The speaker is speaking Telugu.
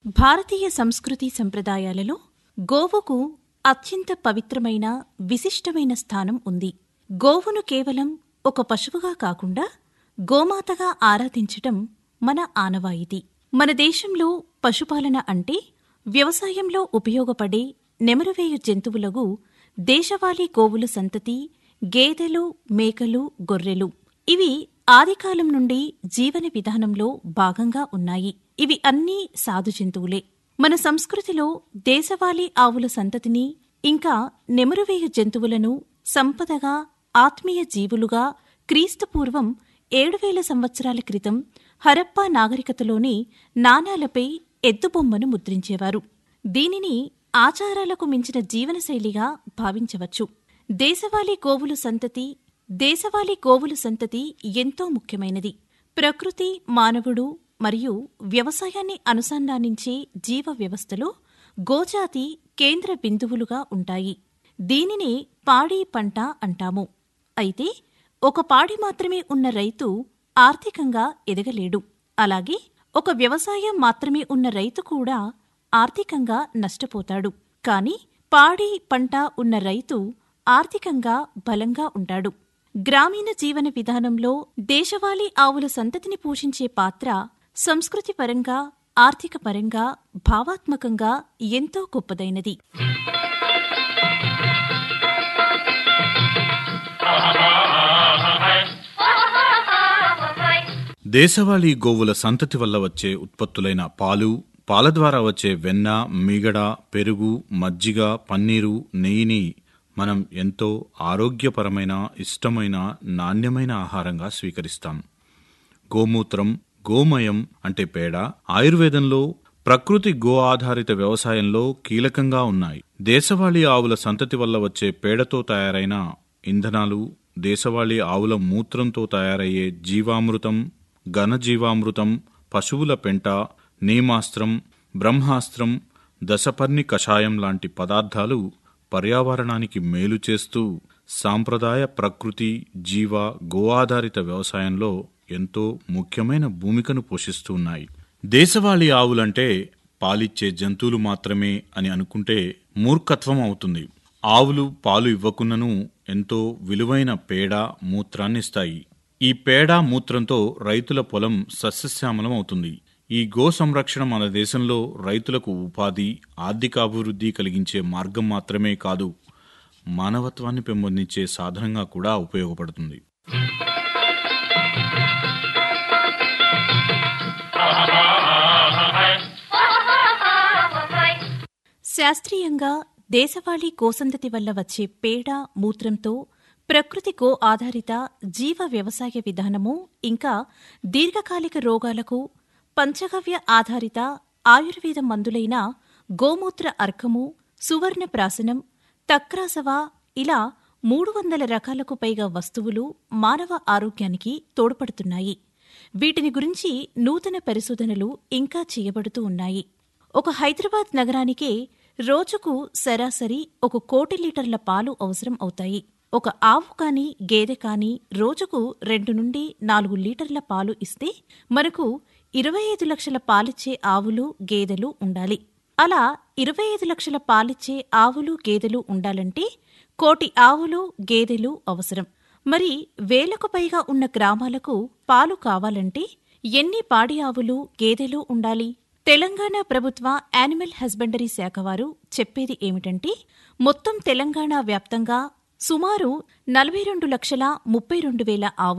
భారతీయ సంస్కృతి సంప్రదాయాలలో గోవుకు అత్యంత పవిత్రమైన విశిష్టమైన స్థానం ఉంది గోవును కేవలం ఒక పశువుగా కాకుండా గోమాతగా ఆరాధించటం మన ఆనవాయితీ మన దేశంలో పశుపాలన అంటే వ్యవసాయంలో ఉపయోగపడే నెమరువేయు జంతువులకు దేశవాళీ గోవుల సంతతి గేదెలు మేకలు గొర్రెలు ఇవి ఆదికాలం నుండి జీవన విధానంలో భాగంగా ఉన్నాయి ఇవి అన్నీ సాధు జంతువులే మన సంస్కృతిలో దేశవాళీ ఆవుల సంతతిని ఇంకా నెమరువేయు జంతువులను సంపదగా ఆత్మీయ జీవులుగా క్రీస్తుపూర్వం ఏడు వేల సంవత్సరాల క్రితం హరప్పా నాగరికతలోని నాణాలపై ఎద్దుబొమ్మను ముద్రించేవారు దీనిని ఆచారాలకు మించిన జీవనశైలిగా భావించవచ్చు దేశవాళీ గోవుల సంతతి దేశవాళీ గోవుల సంతతి ఎంతో ముఖ్యమైనది ప్రకృతి మానవుడు మరియు వ్యవసాయాన్ని అనుసంధానించే జీవ వ్యవస్థలో గోజాతి కేంద్ర బిందువులుగా ఉంటాయి దీనినే పాడి పంట అంటాము అయితే ఒక పాడి మాత్రమే ఉన్న రైతు ఆర్థికంగా ఎదగలేడు అలాగే ఒక వ్యవసాయం మాత్రమే ఉన్న రైతు కూడా ఆర్థికంగా నష్టపోతాడు కాని పాడి పంట ఉన్న రైతు ఆర్థికంగా బలంగా ఉంటాడు గ్రామీణ జీవన విధానంలో దేశవాళీ ఆవుల సంతతిని పోషించే పాత్ర సంస్కృతిపరంగా ఆర్థికపరంగా భావాత్మకంగా ఎంతో గొప్పదైనది దేశవాళీ గోవుల సంతతి వల్ల వచ్చే ఉత్పత్తులైన పాలు పాల ద్వారా వచ్చే వెన్న మీగడ పెరుగు మజ్జిగ పన్నీరు నెయ్యిని మనం ఎంతో ఆరోగ్యపరమైన ఇష్టమైన నాణ్యమైన ఆహారంగా స్వీకరిస్తాం గోమూత్రం గోమయం అంటే పేడ ఆయుర్వేదంలో ప్రకృతి గో ఆధారిత వ్యవసాయంలో కీలకంగా ఉన్నాయి దేశవాళీ ఆవుల సంతతి వల్ల వచ్చే పేడతో తయారైన ఇంధనాలు దేశవాళీ ఆవుల మూత్రంతో తయారయ్యే జీవామృతం ఘనజీవామృతం పశువుల పెంట నీమాస్త్రం బ్రహ్మాస్త్రం దశపర్ణి కషాయం లాంటి పదార్థాలు పర్యావరణానికి మేలు చేస్తూ సాంప్రదాయ ప్రకృతి జీవ గో ఆధారిత వ్యవసాయంలో ఎంతో ముఖ్యమైన భూమికను పోషిస్తూ ఉన్నాయి దేశవాళీ ఆవులంటే పాలిచ్చే జంతువులు మాత్రమే అని అనుకుంటే మూర్ఖత్వం అవుతుంది ఆవులు పాలు ఇవ్వకున్నను ఎంతో విలువైన పేడ మూత్రాన్నిస్తాయి ఈ పేడ మూత్రంతో రైతుల పొలం సస్యశ్యామలం అవుతుంది ఈ గో సంరక్షణ మన దేశంలో రైతులకు ఉపాధి ఆర్థికాభివృద్ధి కలిగించే మార్గం మాత్రమే కాదు మానవత్వాన్ని పెంపొందించే సాధనంగా కూడా ఉపయోగపడుతుంది శాస్త్రీయంగా దేశవాళీ గోసంతతి వల్ల వచ్చే పేడ మూత్రంతో ప్రకృతి గో ఆధారిత జీవ వ్యవసాయ విధానము ఇంకా దీర్ఘకాలిక రోగాలకు పంచగవ్య ఆధారిత ఆయుర్వేద మందులైన గోమూత్ర అర్కము సువర్ణ ప్రాసనం తక్రాసవ ఇలా మూడు వందల రకాలకు పైగా వస్తువులు మానవ ఆరోగ్యానికి తోడ్పడుతున్నాయి వీటిని గురించి నూతన పరిశోధనలు ఇంకా చేయబడుతూ ఉన్నాయి ఒక హైదరాబాద్ నగరానికే రోజుకు సరాసరి ఒక కోటి లీటర్ల పాలు అవసరం అవుతాయి ఒక ఆవు కాని గేదె కాని రోజుకు రెండు నుండి నాలుగు లీటర్ల పాలు ఇస్తే మనకు ఇరవై ఐదు లక్షల పాలిచ్చే ఆవులు గేదెలు ఉండాలి అలా ఇరవై ఐదు లక్షల పాలిచ్చే ఆవులు గేదెలు ఉండాలంటే కోటి ఆవులు గేదెలు అవసరం మరి వేలకు పైగా ఉన్న గ్రామాలకు పాలు కావాలంటే ఎన్ని పాడి ఆవులు గేదెలు ఉండాలి తెలంగాణ ప్రభుత్వ యానిమల్ హస్బెండరీ శాఖ వారు చెప్పేది ఏమిటంటే మొత్తం తెలంగాణ వ్యాప్తంగా సుమారు నలభై రెండు లక్షల ముప్పై రెండు వేల ఆవులు